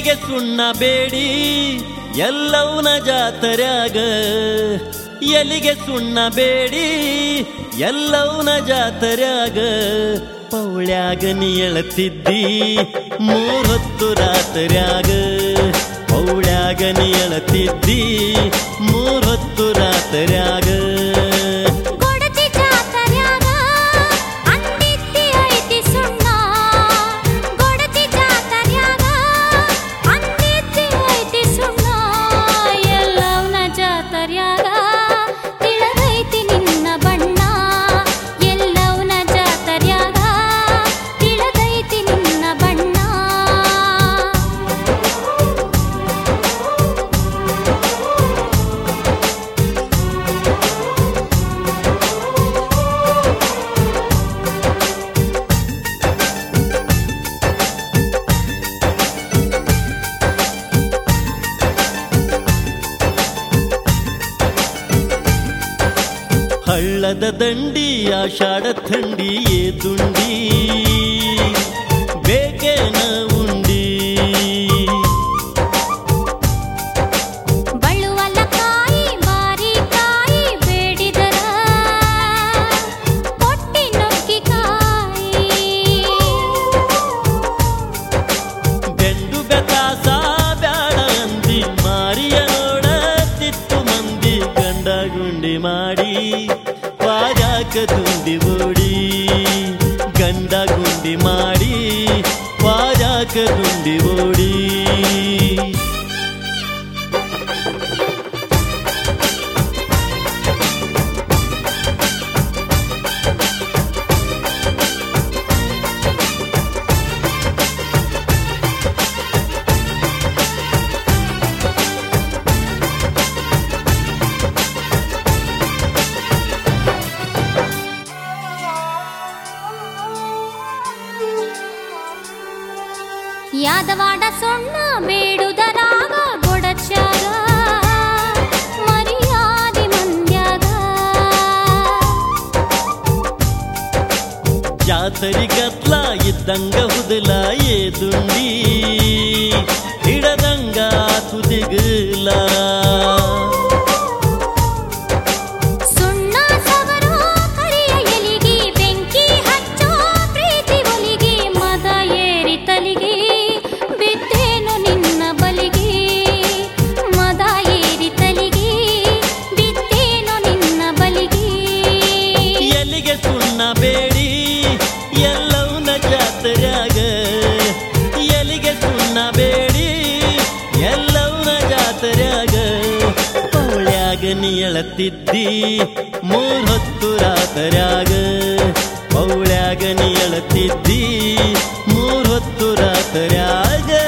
ಎಲಿಗೆ ಸುಣ್ಣ ಬೇಡಿ ಎಲ್ಲವನ ಜಾತರ್ಯಾಗ ಎಲಿಗೆ ಸುಣ್ಣ ಬೇಡಿ ಎಲ್ಲವನ ಜಾತರ್ಯಾಗ ಪೌಳ್ಯಾಗ ನೀ ಎಳತಿದ್ದಿ ಮೂರೊತ್ತು ರಾತ್ರ್ಯಾಗ ಪೌಳ್ಯಾಗ ನೀ ಎಳತಿದ್ದಿ ಮೂರೊತ್ತು ರಾತ್ರ್ಯಾಗ ಕೊಡತಿ ಜಾತರ್ಯಾಗ ಅಂದಿದ್ದಿ ಐತಿ ಸುಣ್ಣ ಕೊಡತಿ ಜಾತರ್ಯಾಗ ಅಂದಿದ್ದಿ ಐತಿ ಸುಣ್ಣ ಎಲ್ಲವನ ಜಾತರ್ಯಾಗ ತಿಳದೈತಿ ನಿನ್ನ ಬಣ್ಣ ಎಲ್ಲವನ ಜಾತರ್ಯಾಗ ತಿಳದೈತಿ ನಿನ್ನ ಬಣ್ಣ ಹಳ್ಳದ ದಂಡಿ ಆಷಾಢ ಥಂಡಿ ಏ ದುಂಡಿ ಬೇಕೇನ ಉಂಡಿ ಬಳುವಲ ಕಾಯಿ ಬಾರಿ ಕಾಯಿ ಬೇಡಿದರ ಕೊಟ್ಟಿ ನೊಕ್ಕಿ ಕಾಯಿ ಬೆಂಡು ಬೆತಾಸ ಬ್ಯಾಡ ಅಂದಿ ಮಾರಿಯ ನೋಡ ತಿತ್ತು ಮಂದಿ ಗಂಡ ಗುಂಡಿ ಮಾಡಿ ಪಾಜಾಕ ತುಂಬಿ ಓಡಿ ಗಂಡ ಗುಂಡಿ ಮಾಡಿ ಪಾಜಾಕ ದುಂಡಿ ಓಡಿ ಯಾದವಾಡ ಸೊಣ್ಣ ಬೇಡುದರಾಗ ಗೊಡಚ್ಯಾಗ ಮರ್ಯಾದಿ ಮಂದ್ಯಾಗ ಜಾತರಿ ಗತ್ಲ ಇದ್ದಂಗ ಹುದಲ ಏ ದುಂಡಿ ಹಿಡದಂಗ ತುದಿಗಲ ಸುಣ್ಣ ಸವರೋ ಕರಿಯ ಎಲಿಗಿ ಬೆಂಕಿ ಹಚ್ಚೋ ಪ್ರೀತಿ ಒಲಿಗಿ ಮದ ಏರಿ ತಲಿಗಿ ಬಿದ್ದೇನು ನಿನ್ನ ಬಲಿಗಿ ಮದ ಏರಿ ತಲಿಗಿ ಬಿದ್ದೇನು ನಿನ್ನ ಬಲಿಗಿ ಎಲ್ಲಿಗೆ ಸುಣ್ಣ ಬೇಡಿ ಎಲ್ಲವನ ಜಾತರ್ಯಾಗ ಎಲ್ಲಿಗೆ ಸುಣ್ಣ ಬೇಡಿ ಎಲ್ಲವನ ಜಾತರ್ಯಾಗ ಪೌಳ್ಯಾಗ ನೀ ಎಳತಿದ್ದಿ ಮೂರ್ ಹೊತ್ತು ರಾತರ್ಯಾಗ ಪೌಳ್ಯಾಗ ನೀ ಎಳತಿದ್ದಿ ಮೂರ್ ಹೊತ್ತು ರಾತರ್ಯಾಗ